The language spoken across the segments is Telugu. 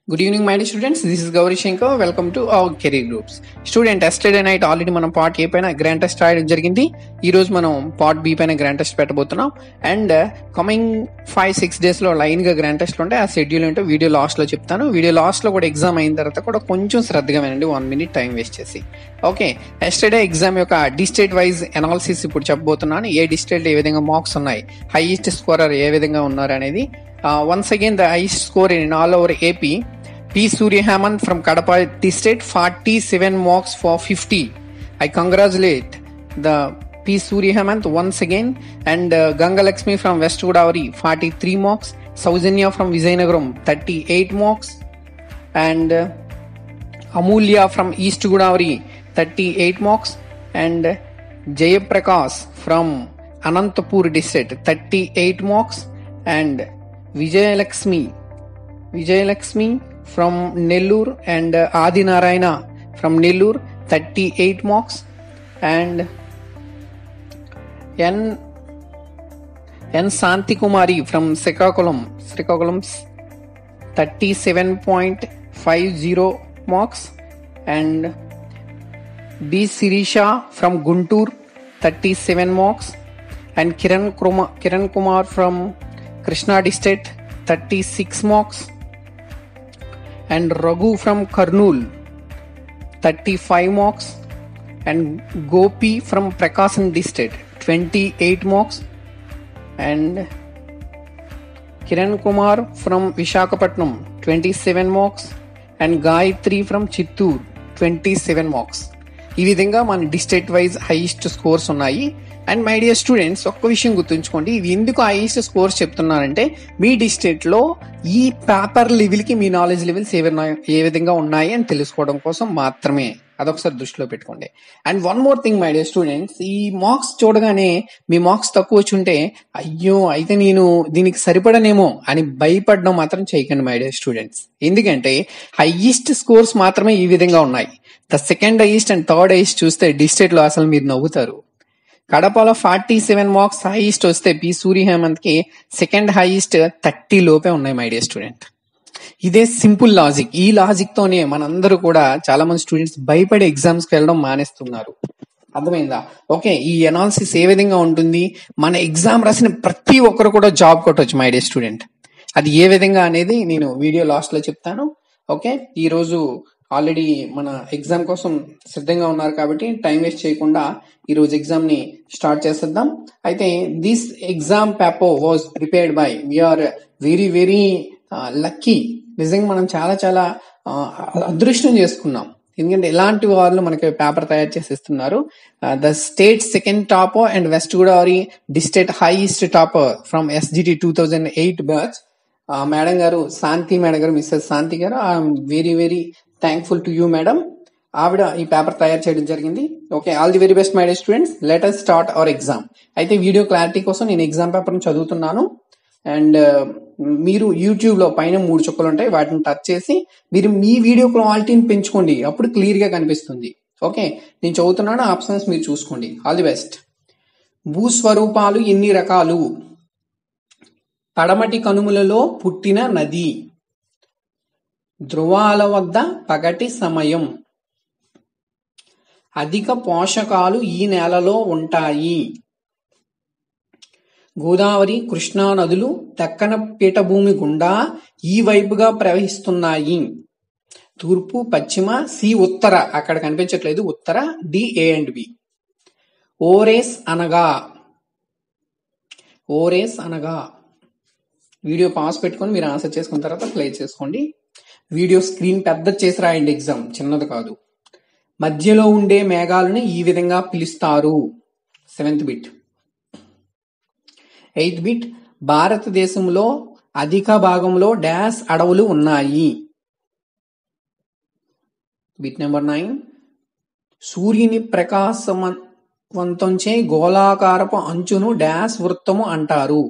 Good evening my students this is Gauri Shankar welcome to our career groups student yesterday night already మనం పార్ట్ ఏ పైన గ్రాండ్ టెస్ట్ రాయడం జరిగింది ఈ రోజు మనం పార్ట్ బి పైన గ్రాండ్ టెస్ట్ పెట్టబోతున్నాం and coming five six days లో లైన్ గా గ్రాండ్ టెస్ట్ ఉంటాయి ఆ షెడ్యూల్ ఏంటో వీడియో లాస్ట్ లో చెప్తాను వీడియో లాస్ట్ లో కూడా ఎగ్జామ్ అయిన తర్వాత కూడా కొంచెం శ్రద్ధగా వినండి వన్ మినిట్ టైం వేస్ట్ చేసి ఓకే ఎస్టర్డే ఎగ్జామ్ యొక్క డిస్టేట్ వైజ్ అనాలిసిస్ ఇప్పుడు చెప్పబోతున్నాను ఏ డిస్టేట్ ఏ విధంగా మార్క్స్ ఉన్నాయి హైయెస్ట్ స్కోరర్ ఏ విధంగా ఉన్నారు అనేది once again the highest score in all over AP P. Surya Hemant from Kadapa District, 47 marks for 50. I congratulate the P. Surya Hemant once again and uh, Ganga Lakshmi from West Godavari, 43 marks. Saujanya from Vijayanagaram, 38 marks. And uh, Amulya from East Godavari, 38 marks. And uh, Jayaprakash from Anantapur District, 38 marks. And Vijayalakshmi Vijayalakshmi from Nellore and uh, Adi Narayana from Nellore 38 marks and N N Santi Kumari from Srikakulam Srikakulam 37.50 marks and B Sirisha from Guntur 37 marks and Kiran Kumar, Kiran Kumar from Krishna District 36 marks and Raghu from Karnool 35 marks and Gopi from Prakasam district 28 marks and Kiran Kumar from Vishakhapatnam 27 marks and Gayatri from Chittoor 27 marks ఈ విధంగా మన డిస్ట్రిక్ట్ వైజ్ హైయెస్ట్ స్కోర్స్ ఉన్నాయి అండ్ మై డియర్ స్టూడెంట్స్ ఒక్క విషయం గుర్తుంచుకోండి ఇవి ఎందుకు హైయెస్ట్ స్కోర్స్ చెప్తున్నానంటే మీ డిస్ట్రిక్ట్ లో ఈ పేపర్ లెవెల్ కి మీ నాలెడ్జ్ లెవెల్స్ ఏ విధంగా- ఏ విధంగా ఉన్నాయి అని తెలుసుకోవడం కోసం మాత్రమే అదొకసారి దృష్టిలో పెట్టుకోండి and one more thing my dear students ఈ మార్క్స్ చూడగానే మీ మార్క్స్ తక్కువ వచ్చి ఉంటే అయ్యో అయితే నేను దీనికి సరిపడనేమో అని భయపడడం మాత్రం చేయకండి మై డియర్ స్టూడెంట్స్ ఎందుకంటే హైయెస్ట్ స్కోర్స్ మాత్రమే ఈ విధంగా ఉన్నాయి the second highest and third highest చూస్తే డిస్ట్రిక్ట్ లో అసలు మీరు నవ్వుతారు కడపలో ఫార్టీ సెవెన్ మార్క్స్ హైయెస్ట్ వస్తే పి సూర్య హేమంత్ కి సెకండ్ హైయెస్ట్ థర్టీ లోపే ఉన్నాయి మై డియర్ స్టూడెంట్ ఇదే సింపుల్ లాజిక్ ఈ లాజిక్ తోనే మనందరూ కూడా చాలా మంది స్టూడెంట్స్ భయపడి ఎగ్జామ్స్ కి వెళ్ళడం మానేస్తున్నారు అర్థమైందా ఓకే ఈ అనాలిసిస్ ఏ విధంగా ఉంటుంది మన ఎగ్జామ్ రాసిన ప్రతి ఒక్కరు కూడా జాబ్ కొట్టవచ్చు మై డే స్టూడెంట్ అది ఏ విధంగా అనేది నేను వీడియో లాస్ట్ లో చెప్తాను ఓకే ఈ రోజు ఆల్రెడీ మన ఎగ్జామ్ కోసం సిద్ధంగా ఉన్నారు కాబట్టి టైం వేస్ట్ చేయకుండా ఈ రోజు ఎగ్జామ్ ని స్టార్ట్ చేసేద్దాం అయితే this exam paper was prepared by we are very very lucky నిజంగా మనం చాలా చాలా ఆ, అదృష్టం చేసుకున్నాం ఎందుకంటే ఇలాంటి వాళ్ళు మనకి పేపర్ తయారు చేసి ఇస్తున్నారు the state second topper and west Godavari district highest topper from SGT two thousand eight batch madam గారు శాంతి మేడం గారు మిస్సెస్ శాంతి గారు I'm very very thankful to you madam ఆవిడ ఈ పేపర్ తయారు చేయడం జరిగింది okay all the very best my dear students let us start our exam అయితే వీడియో క్లారిటీ కోసం నేను ఎగ్జామ్ పేపర్ చదువుతున్నాను అండ్ మీరు యూట్యూబ్ లో పైన మూడు చుక్కలు ఉంటాయి వాటిని టచ్ చేసి మీరు మీ వీడియో క్వాలిటీని పెంచుకోండి అప్పుడు క్లియర్ గా కనిపిస్తుంది ఓకే నేను చదువుతున్నాను ఆప్షన్స్ మీరు చూసుకోండి ఆల్ ది బెస్ట్ భూస్వరూపాలు ఎన్ని రకాలు పడమటి కనుమలలో పుట్టిన నది ధ్రువాల వద్ద పగటి సమయం అధిక పోషకాలు ఈ నేలలో ఉంటాయి గోదావరి కృష్ణా నదులు దక్కన పీఠభూమి గుండా ఈ వైపుగా ప్రవహిస్తున్నాయి తూర్పు పశ్చిమ సి ఉత్తర అక్కడ కనిపించట్లేదు ఉత్తర డి ఏ అండ్ బి ఓరేస్ అనగా ఓరేస్ అనగా వీడియో పాస్ పెట్టుకొని మీరు ఆన్సర్ చేసుకున్న తర్వాత ప్లే చేసుకోండి వీడియో స్క్రీన్ పెద్ద చేసి రాయండి ఎగ్జామ్ చిన్నది కాదు మధ్యలో ఉండే మేఘాలను ఈ విధంగా పిలుస్తారు సెవెంత్ బిట్ ఎయిత్ బిట్ భారతదేశంలో అధిక భాగంలో డాష్ అడవులు ఉన్నాయి బిట్ నెంబర్ నైన్ సూర్యుని ప్రకాశవంతంచే గోళాకారపు అంచును డాష్ వృత్తము అంటారు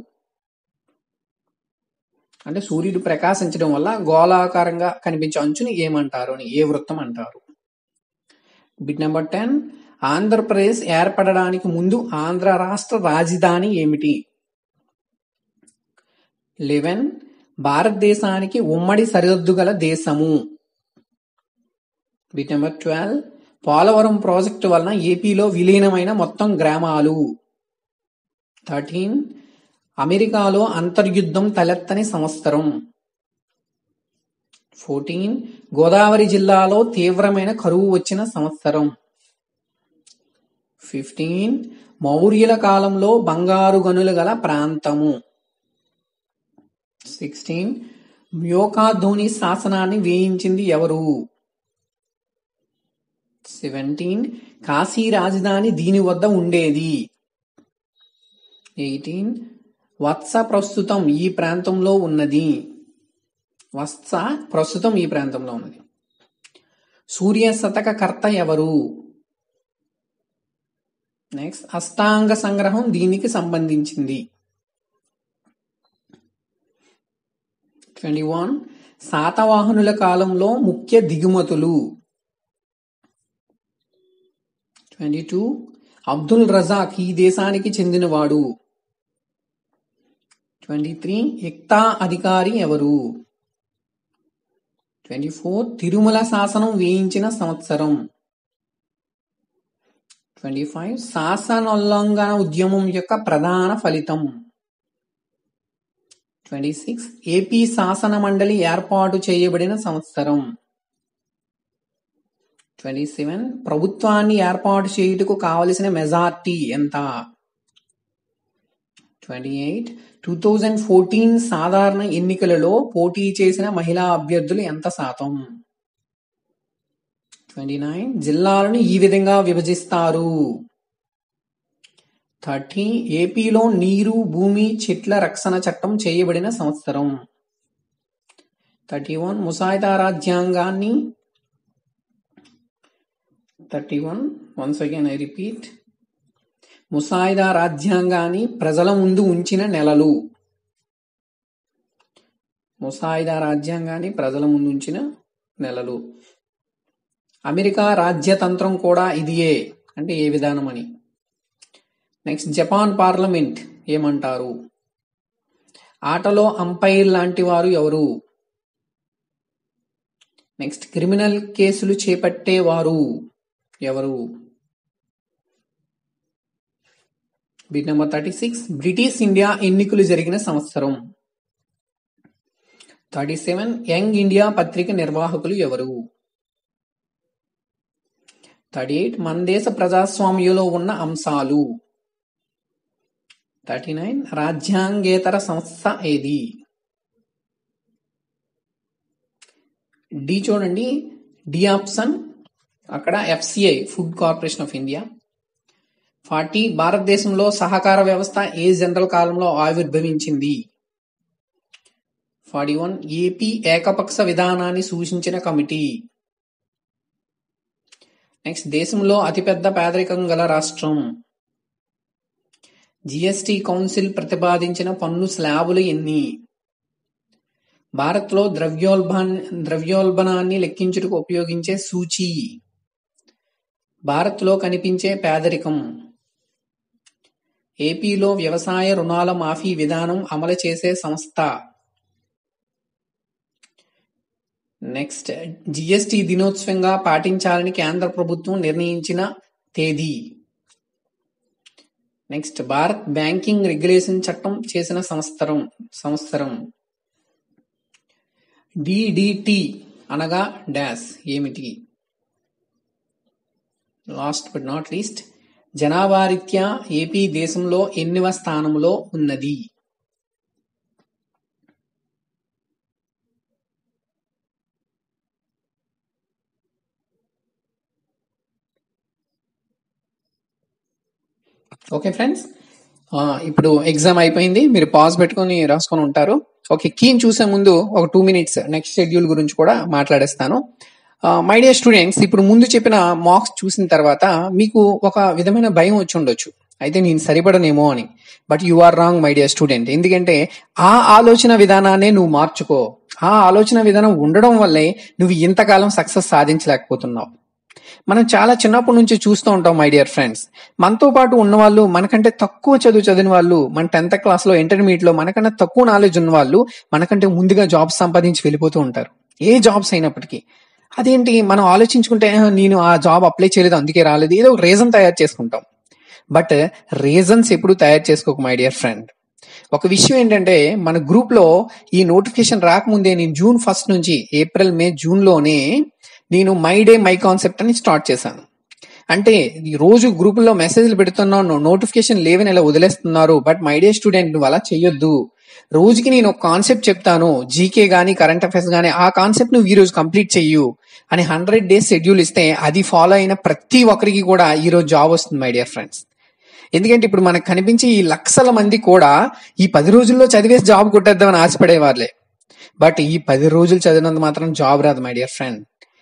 అంటే సూర్యుడు ప్రకాశించడం వల్ల గోళాకారంగా కనిపించే అంచుని ఏమంటారు అని ఏ వృత్తం అంటారు బిట్ నెంబర్ టెన్ ఆంధ్రప్రదేశ్ ఏర్పడడానికి ముందు ఆంధ్ర రాష్ట్ర రాజధాని ఏమిటి లెవెన్ భారతదేశానికి ఉమ్మడి సరిహద్దు గల దేశము bit number twelve Polavaram project వలన ఏపీలో విలీనమైన మొత్తం గ్రామాలు థర్టీన్ అమెరికాలో అంతర్యుద్ధం తలెత్తని సంవత్సరం ఫోర్టీన్ గోదావరి జిల్లాలో తీవ్రమైన కరువు వచ్చిన సంవత్సరం ఫిఫ్టీన్ మౌర్యుల కాలంలో బంగారు గనులు గల ప్రాంతము సిక్స్టీన్ మ్యోకాధోని శాసనాన్ని వేయించింది ఎవరు సెవెంటీన్ కాశీ రాజధాని దీని వద్ద ఉండేది ఎయిటీన్ వత్స ప్రస్తుతం ఈ ప్రాంతంలో ఉన్నది వత్స ప్రస్తుతం ఈ ప్రాంతంలో ఉన్నది సూర్య శతక కర్త ఎవరు నెక్స్ట్ అష్టాంగ సంగ్రహం దీనికి సంబంధించింది ట్వంటీ వన్ శాతవాహనుల కాలంలో ముఖ్య దిగుమతులు ట్వంటీ టూ అబ్దుల్ రజాక్ ఈ దేశానికి చెందినవాడు ట్వంటీ త్రీ ఎక్తా అధికారి ఎవరు ట్వంటీ ఫోర్ తిరుమల శాసనం వేయించిన సంవత్సరం ట్వంటీ ఫైవ్ శాసనోల్లంఘన ఉద్యమం యొక్క ప్రధాన ఫలితం ట్వంటీ సిక్స్ ఏపీ శాసన మండలి ఏర్పాటు చేయబడిన సంవత్సరం ట్వంటీ సెవెన్ ప్రభుత్వాన్ని ఏర్పాటు చేయుటకు కావలసిన మెజార్టీ ఎంత twenty eight two thousand fourteen సాధారణ ఎన్నికలలో పోటీ చేసిన మహిళా అభ్యర్థులు ఎంత శాతం ట్వంటీ నైన్ జిల్లాలను ఈ విధంగా విభజిస్తారు థర్టీ ఏపీలో నీరు భూమి చెట్ల రక్షణ చట్టం చేయబడిన సంవత్సరం థర్టీ వన్ ముసాయిదా రాజ్యాంగాన్ని thirty one once again I repeat ముసాయిదా రాజ్యాంగాన్ని ప్రజల ముందు ఉంచిన నెలలు ముసాయిదా రాజ్యాంగాన్ని ప్రజల ముందు ఉంచిన నెలలు అమెరికా రాజ్యతంత్రం కూడా ఇదియే అంటే ఏ విధానం అని నెక్స్ట్ జపాన్ పార్లమెంట్ ఏమంటారు ఆటలో అంపైర్ లాంటి వారు ఎవరు నెక్స్ట్ క్రిమినల్ కేసులు చేపట్టేవారు ఎవరు bit number thirty six British India ఎన్నికలు జరిగిన సంవత్సరం థర్టీ సెవెన్ యంగ్ ఇండియా పత్రిక నిర్వాహకులు ఎవరు థర్టీ ఎయిట్ మన దేశ ప్రజాస్వామ్యంలో ఉన్న అంశాలు థర్టీ నైన్ రాజ్యాంగేతర సంస్థ ఏది డి చూడండి డి ఆప్షన్ అక్కడ FCI food corporation of India forty భారతదేశంలో సహకార వ్యవస్థ ఏ జనరల్ కాలంలో ఆవిర్భవించింది ఫార్టీ వన్ ఏపీ ఏకపక్ష విధానాన్ని సూచించిన కమిటీ నెక్స్ట్ దేశంలో అతిపెద్ద పేదరికం గల రాష్ట్రం జిఎస్టి కౌన్సిల్ ప్రతిపాదించిన పన్ను స్లాబులు ఎన్ని భారత్లో ద్రవ్యోల్బణ్ ద్రవ్యోల్బణాన్ని లెక్కించుటకు ఉపయోగించే సూచి భారత్లో కనిపించే పేదరికం ఏపీలో వ్యవసాయ రుణాల మాఫీ విధానం అమలు చేసే సంస్థ నెక్స్ట్ జిఎస్టి దినోత్సవంగా పాటించాలని కేంద్ర ప్రభుత్వం నిర్ణయించిన తేదీ నెక్స్ట్ భారత్ బ్యాంకింగ్ రెగ్యులేషన్ చట్టం చేసిన సంవత్సరం సంవత్సరం డిడిటి అనగా డాష్ ఏమిటి లాస్ట్ బట్ నాట్ లీస్ట్ జనాభా రీత్యా ఏపీ దేశంలో ఎన్నివ స్థానంలో ఉన్నది ఓకే ఫ్రెండ్స్ ఇప్పుడు ఎగ్జామ్ అయిపోయింది మీరు పాజ్ పెట్టుకొని రాసుకొని ఉంటారు ఓకే కీన్ చూసే ముందు ఒక టూ మినిట్స్ నెక్స్ట్ షెడ్యూల్ గురించి కూడా మాట్లాడేస్తాను మై డియర్ స్టూడెంట్స్ ఇప్పుడు ముందు చెప్పిన మార్క్స్ చూసిన తర్వాత మీకు ఒక విధమైన భయం వచ్చి ఉండొచ్చు అయితే నేను సరిపడనేమో అని but you are wrong my dear student ఎందుకంటే ఆ ఆలోచన విధానాన్ని నువ్వు మార్చుకో ఆ ఆలోచన విధానం ఉండడం వల్లే నువ్వు ఇంతకాలం సక్సెస్ సాధించలేకపోతున్నావు మనం చాలా చిన్నప్పటి నుంచి చూస్తూ ఉంటాం మై డియర్ ఫ్రెండ్స్ మనతో పాటు ఉన్న వాళ్ళు మనకంటే తక్కువ చదువు చదివిన వాళ్ళు మన టెన్త్ క్లాస్ లో ఇంటర్మీడియట్ లో మనకన్నా తక్కువ నాలెడ్జ్ ఉన్న వాళ్ళు మనకంటే ముందుగా జాబ్స్ సంపాదించి వెళ్ళిపోతూ ఉంటారు ఏ జాబ్స్ అయినప్పటికీ అదేంటి మనం ఆలోచించుకుంటే "ఆ, నేను ఆ జాబ్ అప్లై చేయలేదు అందుకే రాలేదు ఏదో రీజన్ తయారు చేసుకుంటాం బట్ రీజన్స్ ఎప్పుడు తయారు చేసుకోక మై డియర్ ఫ్రెండ్ ఒక విషయం ఏంటంటే మన గ్రూప్ లో ఈ నోటిఫికేషన్ రాకముందే నేను జూన్ ఫస్ట్ నుంచి ఏప్రిల్ మే జూన్ లోనే నేను మై డే మై కాన్సెప్ట్ అని స్టార్ట్ చేశాను అంటే ఈ రోజు గ్రూపుల్లో మెసేజ్లు పెడుతున్నాను నోటిఫికేషన్ లేవని ఇలా వదిలేస్తున్నారు బట్ మై డే స్టూడెంట్ నువ్వు అలా చెయ్యొద్దు రోజుకి నేను ఒక కాన్సెప్ట్ చెప్తాను జీకే గానీ కరెంట్ అఫైర్స్ గానీ ఆ కాన్సెప్ట్ నువ్వు ఈ రోజు కంప్లీట్ చెయ్యు అని హండ్రెడ్ డేస్ షెడ్యూల్ ఇస్తే అది ఫాలో అయిన ప్రతి ఒక్కరికి కూడా ఈ రోజు జాబ్ వస్తుంది మై డియర్ ఫ్రెండ్స్ ఎందుకంటే ఇప్పుడు మనకు కనిపించే ఈ లక్షల మంది కూడా ఈ పది రోజుల్లో చదివేసి జాబ్ కొట్టేద్దామని ఆశపడేవారులే బట్ ఈ పది రోజులు చదివినంత మాత్రం జాబ్ రాదు మై డియర్ ఫ్రెండ్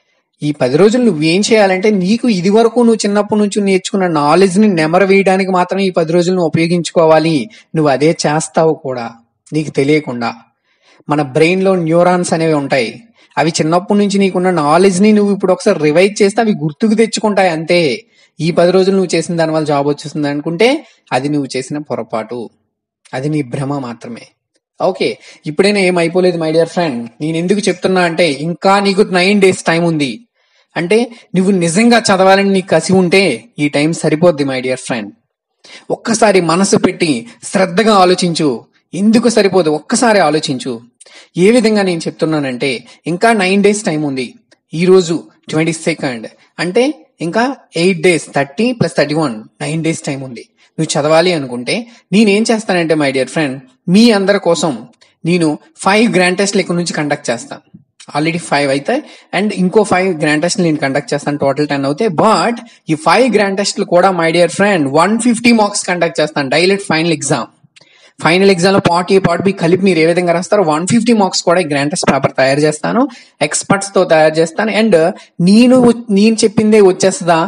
ఈ పది రోజులు నువ్వేం చేయాలంటే నీకు ఇది వరకు నువ్వు చిన్నప్పటి నుంచి నేర్చుకున్న నాలెడ్జ్ ని నెమర వేయడానికి మాత్రం ఈ పది రోజులు నువ్వు ఉపయోగించుకోవాలి నువ్వు అదే చేస్తావు కూడా నీకు తెలియకుండా మన బ్రెయిన్ లో న్యూరాన్స్ అనేవి ఉంటాయి అవి చిన్నప్పటి నుంచి నీకున్న నాలెడ్జ్ ని నువ్వు ఇప్పుడు ఒకసారి రివైజ్ చేస్తే అవి గుర్తుకు తెచ్చుకుంటాయి అంతే ఈ పది రోజులు నువ్వు చేసిన దాని వల్ల జాబ్ వచ్చేస్తుంది అనుకుంటే అది నువ్వు చేసిన పొరపాటు అది నీ భ్రమ మాత్రమే ఓకే ఇప్పుడైనా ఏం అయిపోలేదు మై డియర్ ఫ్రెండ్ నేను ఎందుకు చెప్తున్నా అంటే ఇంకా నీకు నైన్ డేస్ టైం ఉంది అంటే నువ్వు నిజంగా చదవాలని నీకు కసి ఉంటే ఈ టైం సరిపోద్ది మై డియర్ ఫ్రెండ్ ఒక్కసారి మనసు పెట్టి శ్రద్ధగా ఆలోచించు ఎందుకు సరిపోదు ఒక్కసారి ఆలోచించు ఏ విధంగా నేను చెప్తున్నానంటే ఇంకా నైన్ డేస్ టైం ఉంది ఈ రోజు ట్వంటీ సెకండ్ అంటే ఇంకా eight days thirty plus thirty one nine days time ఉంది నువ్వు చదవాలి అనుకుంటే నేనేం చేస్తానంటే మై డియర్ ఫ్రెండ్ మీ అందరి కోసం నేను ఫైవ్ గ్రాండ్ టెస్ట్ లెక్క నుంచి కండక్ట్ చేస్తాను ఆల్రెడీ ఫైవ్ అయితే అండ్ ఇంకో ఫైవ్ గ్రాండ్ టెస్ట్ నేను కండక్ట్ చేస్తాను టోటల్ టెన్ అవుతాయి బట్ ఈ ఫైవ్ గ్రాండ్ టెస్ట్లు కూడా my dear friend one fifty marks conduct చేస్తాను direct final exam final exam లో పార్ట్ ఏ పార్ట్ బి కలిపి మీరు ఏ విధంగా రాస్తారో వన్ ఫిఫ్టీ మార్క్స్ కూడా ఈ గ్రాండ్ టెస్ట్ పేపర్ తయారు చేస్తాను ఎక్స్పర్ట్స్ తో తయారు చేస్తాను అండ్ నేను నేను చెప్పిందే వచ్చేస్తుందా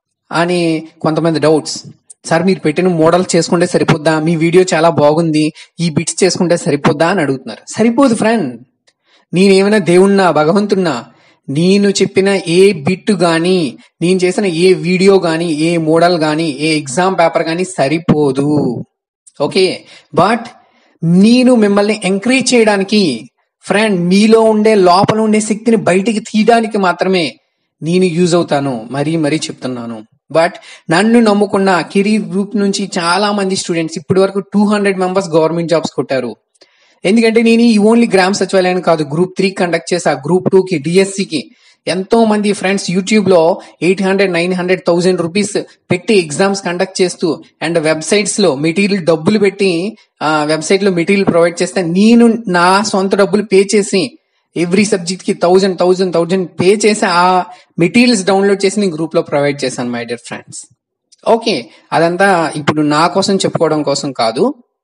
అని కొంతమంది డౌట్స్ సార్ మీరు పెట్టిన మోడల్ చేసుకుంటే సరిపోద్దా మీ వీడియో చాలా బాగుంది ఈ బిట్స్ చేసుకుంటే సరిపోద్దా అని అడుగుతున్నారు సరిపోదు ఫ్రెండ్ నేనేమైనా దేవుణ్ణా భగవంతున్నా నేను చెప్పిన ఏ బిట్ గాని నేను చేసిన ఏ వీడియో గాని ఏ మోడల్ గాని ఏ ఎగ్జామ్ పేపర్ గాని సరిపోదు ఓకే బట్ నేను మిమ్మల్ని ఎంకరేజ్ చేయడానికి ఫ్రెండ్ మీలో ఉండే లోపల ఉండే శక్తిని బయటికి తీయడానికి మాత్రమే నేను యూజ్ అవుతాను మరీ మరీ చెప్తున్నాను బట్ నన్ను నమ్ముకున్న కెరీర్ గ్రూప్ నుంచి చాలా మంది స్టూడెంట్స్ ఇప్పటి వరకు two hundred members government jobs కొట్టారు ఎందుకంటే నేను ఈ ఓన్లీ గ్రామ్ సచివాలయాన్ని కాదు గ్రూప్ త్రీ కండక్ట్ చేసా గ్రూప్ టూ కి డిఎస్సి కి ఎంతో మంది ఫ్రెండ్స్ యూట్యూబ్ లో eight hundred nine hundred thousand rupees పెట్టి ఎగ్జామ్స్ కండక్ట్ చేస్తూ అండ్ వెబ్సైట్స్ లో మెటీరియల్ డబ్బులు పెట్టి వెబ్సైట్ లో మెటీరియల్ ప్రొవైడ్ చేస్తే నేను నా సొంత డబ్బులు పే చేసి ఎవ్రీ సబ్జెక్ట్ కి థౌజండ్ థౌజండ్ థౌజండ్ పే చేసి ఆ మెటీరియల్స్ డౌన్లోడ్ చేసి నేను గ్రూప్ లో ప్రొవైడ్ చేశాను మై డియర్ ఫ్రెండ్స్ ఓకే అదంతా ఇప్పుడు నా కోసం చెప్పుకోవడం కోసం కాదు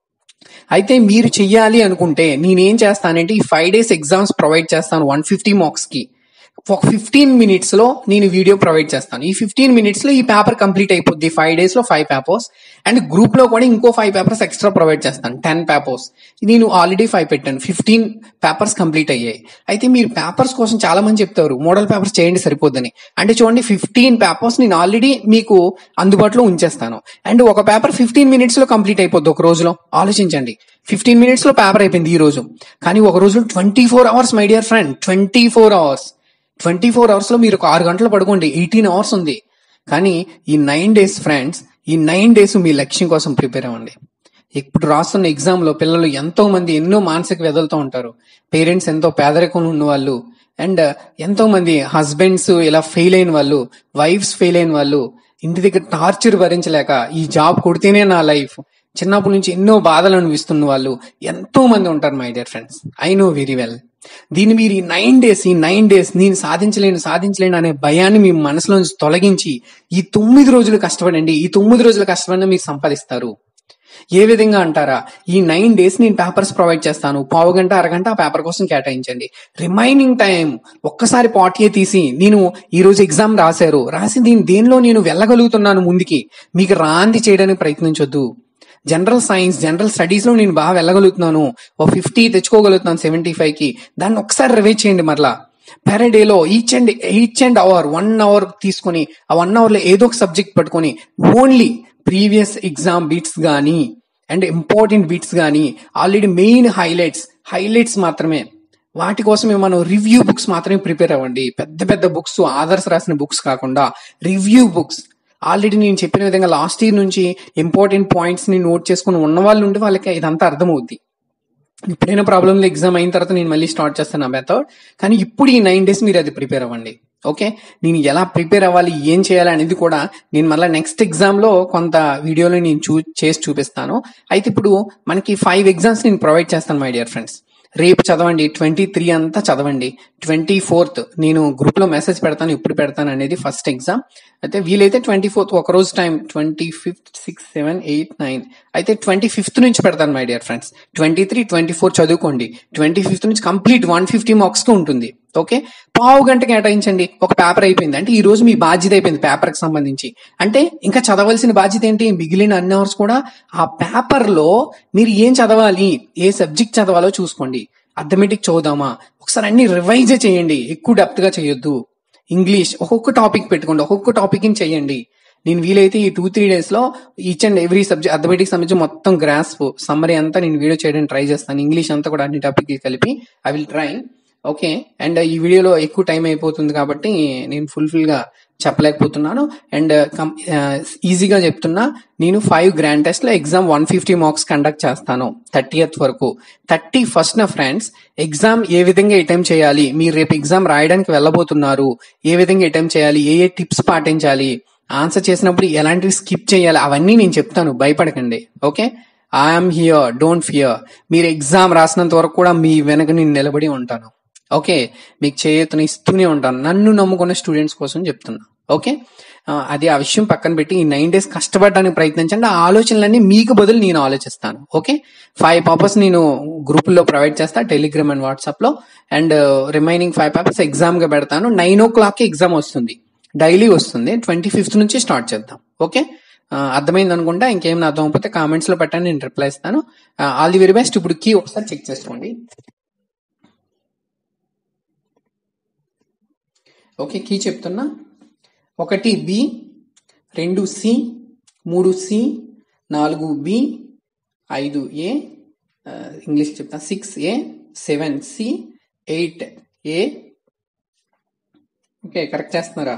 అయితే మీరు చెయ్యాలి అనుకుంటే నేనేం చేస్తానంటే ఈ ఫైవ్ డేస్ ఎగ్జామ్స్ ప్రొవైడ్ చేస్తాను వన్ ఫిఫ్టీ మార్క్స్ కి ఒక ఫిఫ్టీన్ మినిట్స్ లో నేను వీడియో ప్రొవైడ్ చేస్తాను ఈ ఫిఫ్టీన్ మినిట్స్ లో ఈ పేపర్ కంప్లీట్ అయిపోద్ది ఫైవ్ డేస్ లో ఫైవ్ పేపర్స్ అండ్ గ్రూప్ లో కూడా ఇంకో ఫైవ్ పేపర్స్ ఎక్స్ట్రా ప్రొవైడ్ చేస్తాను టెన్ పేపర్స్ నేను ఆల్రెడీ ఫైవ్ పెట్టాను ఫిఫ్టీన్ పేపర్స్ కంప్లీట్ అయ్యాయి అయితే మీరు పేపర్స్ కోసం చాలా మంది చెప్తారు మోడల్ పేపర్స్ చేయండి సరిపోద్దని అంటే చూడండి ఫిఫ్టీన్ పేపర్స్ నేను ఆల్రెడీ మీకు అందుబాటులో ఉంచేస్తాను అండ్ ఒక పేపర్ ఫిఫ్టీన్ మినిట్స్ లో కంప్లీట్ అయిపోద్ది ఒక రోజులో ఆలోచించండి ఫిఫ్టీన్ మినిట్స్ లో పేపర్ అయిపోయింది ఈ రోజు కానీ ఒక రోజు twenty four hours my dear friend twenty four hours twenty four hours లో మీరు ఒక ఆరు గంటలు పడుకోండి ఎయిటీన్ అవర్స్ ఉంది కానీ ఈ నైన్ డేస్ ఫ్రెండ్స్ ఈ నైన్ డేస్ మీ లక్ష్యం కోసం ప్రిపేర్ అవ్వండి ఇప్పుడు రాస్తున్న ఎగ్జామ్ లో పిల్లలు ఎంతో మంది ఎన్నో మానసిక వ్యధలతో ఉంటారు పేరెంట్స్ ఎంతో పేదరికంలో ఉన్న వాళ్ళు అండ్ ఎంతో మంది హస్బెండ్స్ ఇలా ఫెయిల్ అయిన వాళ్ళు వైఫ్స్ ఫెయిల్ అయిన వాళ్ళు ఇంటి దగ్గర టార్చర్ భరించలేక ఈ జాబ్ కొడితేనే నా లైఫ్ చిన్నప్పటి నుంచి ఎన్నో బాధలు అనిపిస్తున్న వాళ్ళు ఎంతో మంది ఉంటారు my dear friends I know very well దీన్ని మీరు ఈ నైన్ డేస్ ఈ నైన్ డేస్ నేను సాధించలేను సాధించలేను అనే భయాన్ని మీ మనసులో నుంచి తొలగించి ఈ తొమ్మిది రోజులు కష్టపడండి ఈ తొమ్మిది రోజులు కష్టపడిన మీరు సంపాదిస్తారు ఏ విధంగా అంటారా ఈ నైన్ డేస్ నేను పేపర్స్ ప్రొవైడ్ చేస్తాను పావు గంట అరగంట ఆ పేపర్ కోసం కేటాయించండి రిమైనింగ్ టైం ఒక్కసారి పార్టీ తీసి నేను ఈ రోజు ఎగ్జామ్ రాశారు రాసి దీని దేనిలో నేను వెళ్ళగలుగుతున్నాను ముందుకి మీకు రాంది చేయడానికి ప్రయత్నించొద్దు జనరల్ సైన్స్ జనరల్ స్టడీస్ లో నేను బాగా వెళ్ళగలుగుతున్నాను ఓ ఫిఫ్టీ తెచ్చుకోగలుగుతున్నాను సెవెంటీ ఫైవ్ కి దాన్ని ఒకసారి రివైజ్ చేయండి మరలా పెర్ డేలో each and each and hour one hour తీసుకొని ఆ వన్ అవర్ లో ఏదో ఒక సబ్జెక్ట్ పట్టుకొని ఓన్లీ ప్రీవియస్ ఎగ్జామ్ బిట్స్ గానీ అండ్ ఇంపార్టెంట్ బిట్స్ గానీ ఆల్రెడీ మెయిన్ హైలైట్స్ హైలైట్స్ మాత్రమే వాటి కోసమే మనం రివ్యూ బుక్స్ మాత్రమే ప్రిపేర్ అవ్వండి పెద్ద పెద్ద బుక్స్ ఆదర్శ రాసిన బుక్స్ కాకుండా రివ్యూ బుక్స్ ఆల్రెడీ నేను చెప్పిన విధంగా లాస్ట్ ఇయర్ నుంచి ఇంపార్టెంట్ పాయింట్స్ ని నోట్ చేసుకుని ఉన్న వాళ్ళు ఉంటే వాళ్ళకి ఇదంతా అర్థమవుద్ది ఎప్పుడైనా ప్రాబ్లమ్ ఎగ్జామ్ అయిన తర్వాత నేను మళ్ళీ స్టార్ట్ చేస్తాను ఆ మెథడ్ కానీ ఇప్పుడు ఈ నైన్ డేస్ మీరు అది ప్రిపేర్ అవ్వండి ఓకే నేను ఎలా ప్రిపేర్ అవ్వాలి ఏం చేయాలి అనేది కూడా నేను మళ్ళీ నెక్స్ట్ ఎగ్జామ్ లో కొంత వీడియోలో నేను చూ చేసి చూపిస్తాను అయితే ఇప్పుడు మనకి ఫైవ్ ఎగ్జామ్స్ నేను ప్రొవైడ్ చేస్తాను మై డియర్ ఫ్రెండ్స్ రేపు చదవండి ట్వంటీ త్రీ అంతా చదవండి ట్వంటీ ఫోర్త్ నేను గ్రూప్ లో మెసేజ్ పెడతాను ఎప్పుడు పెడతాను అనేది ఫస్ట్ ఎగ్జామ్ అయితే వీలైతే ట్వంటీ ఫోర్త్ ఒక రోజు time twenty fifth six seven eight nine అయితే ట్వంటీ ఫిఫ్త్ నుంచి పెడతాను my dear friends twenty three twenty four చదువుకోండి ట్వంటీ ఫిఫ్త్ నుంచి కంప్లీట్ వన్ ఫిఫ్టీ మార్క్స్ కి ఉంటుంది ఓకే పావు గంట కేటాయించండి ఒక పేపర్ అయిపోయింది అంటే ఈ రోజు మీ బాధ్యత అయిపోయింది పేపర్ కి సంబంధించి అంటే ఇంకా చదవాల్సిన బాధ్యత ఏంటి మిగిలిన అన్ని అవర్స్ కూడా ఆ పేపర్ లో మీరు ఏం చదవాలి ఏ సబ్జెక్ట్ చదవాలో చూసుకోండి అథమెటిక్ చదువుదామా ఒకసారి అన్ని రివైజ్ చేయండి ఎక్కువ డెప్త్ గా చేయొద్దు ఇంగ్లీష్ ఒక్కొక్క టాపిక్ పెట్టుకోండి ఒక్కొక్క టాపిక్ ని చేయండి నేను వీలైతే ఈ టూ త్రీ డేస్ లో each and every subject arithmetic సంబంధించి మొత్తం గ్రాస్ప్ సమ్మరీ అంతా నేను వీడియో చేయడానికి ట్రై చేస్తాను ఇంగ్లీష్ అంతా కూడా అన్ని టాపిక్ కలిపి I will try okay and ఈ వీడియోలో ఎక్కువ టైం అయిపోతుంది కాబట్టి నేను ఫుల్ఫిల్ గా చెప్పలేకపోతున్నాను అండ్ ఈజీగా చెప్తున్నా నేను ఫైవ్ గ్రాండ్ టెస్ట్ లో exam one fifty marks conduct చేస్తాను థర్టీయత్ వరకు థర్టీ ఫస్ట్ నా ఫ్రెండ్స్ ఎగ్జామ్ ఏ విధంగా అటెంప్ట్ చేయాలి మీరు రేపు ఎగ్జామ్ రాయడానికి వెళ్ళబోతున్నారు ఏ విధంగా అటెంప్ట్ చేయాలి ఏ ఏ టిప్స్ పాటించాలి ఆన్సర్ చేసినప్పుడు ఎలాంటివి స్కిప్ చేయాలి అవన్నీ నేను చెప్తాను భయపడకండి okay I'm here don't fear మీరు ఎగ్జామ్ రాసినంత వరకు కూడా మీ వెనక నేను నిలబడి ఉంటాను ఓకే మీకు చేయూతను ఇస్తూనే ఉంటాను నన్ను నమ్ముకున్న స్టూడెంట్స్ కోసం చెప్తున్నా ఓకే ఆ, అది ఆ విషయం పక్కన పెట్టి ఈ నైన్ డేస్ కష్టపడడానికి ప్రయత్నించండి ఆ ఆలోచనలన్నీ మీకు బదులు నేను ఆలోచిస్తాను ఓకే ఫైవ్ పేపర్స్ నేను గ్రూప్ లో ప్రొవైడ్ చేస్తా టెలిగ్రామ్ అండ్ వాట్సాప్ లో and remaining five papers exam గా పెడతాను నైన్ ఓ క్లాక్ కి ఎగ్జామ్ వస్తుంది డైలీ వస్తుంది ట్వంటీ ఫిఫ్త్ నుంచి స్టార్ట్ చేద్దాం ఓకే ఆ, అర్థమైంది అనుకుంటా ఇంకేం అర్థం అవ్వకపోతే కామెంట్స్ లో పెట్టండి నేను రిప్లై ఇస్తాను ఆల్ ది వెరీ బెస్ట్ ఇప్పుడు కీ ఒకసారి చెక్ చేసుకోండి ఓకే కీ చెప్తున్నా ఒకటి బి రెండు సి మూడు సి నాలుగు బి ఐదు ఏ ఆ, ఇంగ్లీష్ చెప్తా six A seven C eight A okay correct చేస్తున్నారా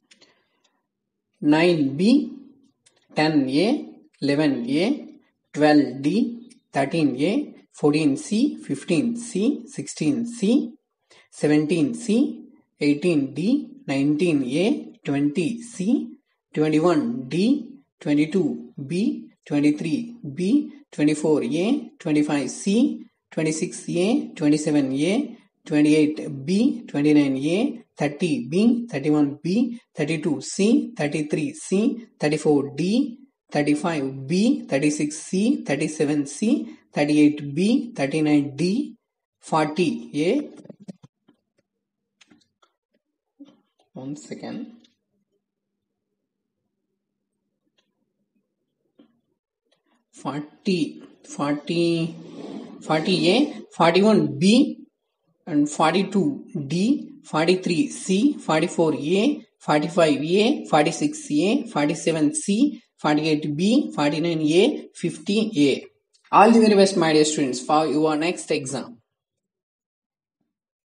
nine B ten A eleven A twelve D thirteen A fourteen C fifteen C sixteen C seventeen C eighteen D nineteen A twenty C twenty one D twenty two B twenty three B twenty four A twenty five C twenty six A twenty seven A twenty eight B twenty nine A thirty B thirty one B thirty two C thirty three C thirty four D thirty five B thirty six C thirty seven C thirty eight B thirty nine D forty A one second forty forty forty A forty one B and forty two D forty three C forty four A forty five A forty six A forty seven C forty eight B forty nine A fifty A all the very best my dear students for your next exam